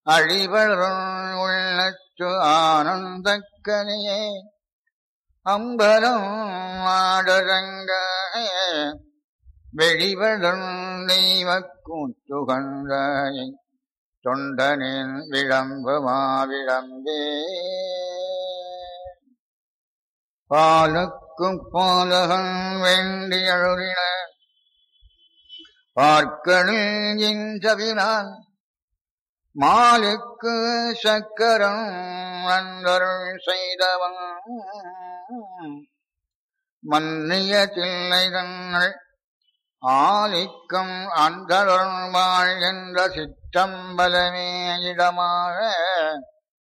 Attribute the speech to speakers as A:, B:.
A: அழிவரும் உள்ளத்து ஆனந்தக்கனியே அம்பலம் ஆடரங்காய வெளிவரும் தெய்வ கூத்துகந்தாயை தொண்டனின் விளம்பு மாவிளம்பே பாலுக்கும் பாலகன் வேண்டி அழுதின பார்க்கணில் இன்றவினான் மாலுக்கு சக்கரம் அந்தருள் செய்தவன் மன்னிய தில்லைதங்கள் ஆலிக்கும் அந்தருள் வாழ் என்ற சிற்றம்பலமே இடமாக